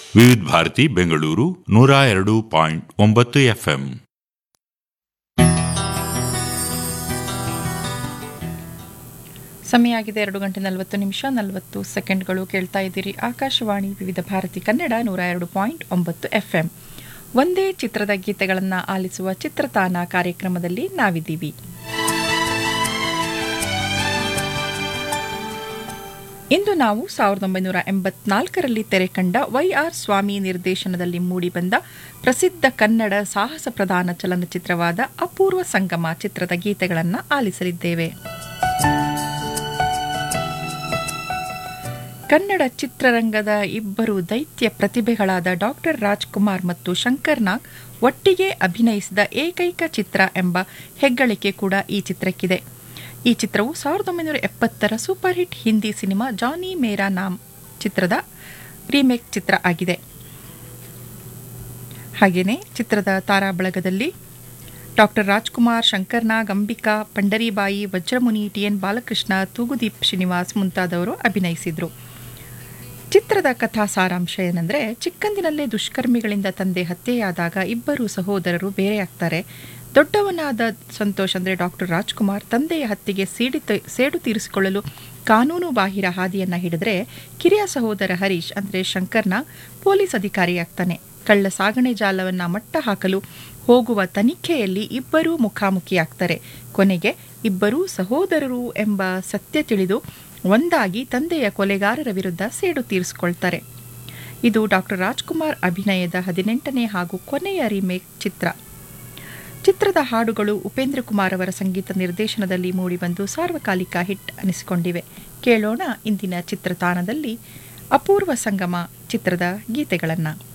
ವಿವಿಧ ಭಾರತಿ ಬೆಂಗಳೂರು ನೂರ ಎರಡು ಪಾಯಿಂಟ್ ಒಂಬತ್ತು ಎಫ್ಎಂ ಸಮಯ ಆಗಿದೆ ಎರಡು ಗಂಟೆ ನಲವತ್ತು ನಿಮಿಷ ನಲವತ್ತು ಸೆಕೆಂಡ್ಗಳು ಕೇಳ್ತಾ ಇದ್ದೀರಿ ಆಕಾಶವಾಣಿ ವಿವಿಧ ಭಾರತಿ ಕನ್ನಡ ನೂರ ಎರಡು ಪಾಯಿಂಟ್ ಒಂಬತ್ತು ಎಫ್ ಎಂ ಒಂದೇ ಚಿತ್ರದ ಗೀತೆಗಳನ್ನು ಆಲಿಸುವ ಚಿತ್ರತಾನ ಕಾರ್ಯಕ್ರಮದಲ್ಲಿ ನಾವಿದ್ದೀವಿ ಇಂದು ನಾವು ಸಾವಿರದ ಒಂಬೈನೂರ ಎಂಬತ್ನಾಲ್ಕರಲ್ಲಿ ತೆರೆ ಕಂಡ ವೈ ಆರ್ ಸ್ವಾಮಿ ನಿರ್ದೇಶನದಲ್ಲಿ ಮೂಡಿಬಂದ ಪ್ರಸಿದ್ಧ ಕನ್ನಡ ಸಾಹಸ ಪ್ರಧಾನ ಚಲನಚಿತ್ರವಾದ ಅಪೂರ್ವ ಸಂಗಮ ಚಿತ್ರದ ಗೀತೆಗಳನ್ನು ಆಲಿಸಲಿದ್ದೇವೆ ಕನ್ನಡ ಚಿತ್ರರಂಗದ ಇಬ್ಬರು ದೈತ್ಯ ಪ್ರತಿಭೆಗಳಾದ ಡಾಕ್ಟರ್ ರಾಜ್ಕುಮಾರ್ ಮತ್ತು ಶಂಕರ್ ನಾಗ್ ಒಟ್ಟಿಗೆ ಅಭಿನಯಿಸಿದ ಏಕೈಕ ಚಿತ್ರ ಎಂಬ ಹೆಗ್ಗಳಿಕೆ ಕೂಡ ಈ ಚಿತ್ರಕ್ಕಿದೆ ಈ ಚಿತ್ರವು ಸಾವಿರದ ಒಂಬೈನೂರ ಎಪ್ಪತ್ತರ super hit Hindi cinema Johny Mera Naam ಚಿತ್ರದ ರೀಮೇಕ್ ಚಿತ್ರ ಆಗಿದೆ ಹಾಗೆಯೇ ಚಿತ್ರದ ತಾರಾ ಬಳಗದಲ್ಲಿ doctor Rajkumar Shankar Nag Ambika Pandaribai Vajramuni T N Balakrishna Thoogudeep Srinivas ಮುಂತಾದವರು ಅಭಿನಯಿಸಿದರು ಚಿತ್ರದ ಕಥಾ ಸಾರಾಂಶ ಏನಂದರೆ ಚಿಕ್ಕಂದಿನಲ್ಲೇ ದುಷ್ಕರ್ಮಿಗಳಿಂದ ತಂದೆ ಹತ್ಯೆಯಾದಾಗ ಇಬ್ಬರು ಸಹೋದರರು ಬೇರೆಯಾಗ್ತಾರೆ ದೊಡ್ಡವನಾದ ಸಂತೋಷ್ ಅಂದರೆ ಡಾಕ್ಟರ್ ರಾಜ್ಕುಮಾರ್ ತಂದೆಯ ಹತ್ಯೆಗೆ ಸೀಡಿ ಸೇಡು ತೀರಿಸಿಕೊಳ್ಳಲು ಕಾನೂನು ಬಾಹಿರ ಹಾದಿಯನ್ನು ಹಿಡಿದ್ರೆ ಕಿರಿಯ ಸಹೋದರ ಹರೀಶ್ ಅಂದರೆ ಶಂಕರ್ನ ಪೊಲೀಸ್ ಅಧಿಕಾರಿಯಾಗ್ತಾನೆ ಕಳ್ಳ ಸಾಗಣೆ ಜಾಲವನ್ನು ಮಟ್ಟ ಹಾಕಲು ಹೋಗುವ ತನಿಖೆಯಲ್ಲಿ ಇಬ್ಬರೂ ಮುಖಾಮುಖಿಯಾಗ್ತಾರೆ ಕೊನೆಗೆ ಇಬ್ಬರೂ ಸಹೋದರರು ಎಂಬ ಸತ್ಯ ತಿಳಿದು ಒಂದಾಗಿ ತಂದೆಯ ಕೊಲೆಗಾರರ ವಿರುದ್ಧ ಸೇಡು ತೀರಿಸಿಕೊಳ್ತಾರೆ ಇದು ಡಾಕ್ಟರ್ ರಾಜ್ಕುಮಾರ್ ಅಭಿನಯದ ಹದಿನೆಂಟನೇ ಹಾಗೂ ಕೊನೆಯ ರೀಮೇಕ್ ಚಿತ್ರ ಚಿತ್ರದ ಹಾಡುಗಳು ಉಪೇಂದ್ರ ಕುಮಾರ್ ಅವರ ಸಂಗೀತ ನಿರ್ದೇಶನದಲ್ಲಿ ಮೂಡಿಬಂದು ಸಾರ್ವಕಾಲಿಕ ಹಿಟ್ ಅನಿಸಿಕೊಂಡಿವೆ ಕೇಳೋಣ ಇಂದಿನ ಚಿತ್ರತಾಣದಲ್ಲಿ ಅಪೂರ್ವ ಸಂಗಮ ಚಿತ್ರದ ಗೀತೆಗಳನ್ನು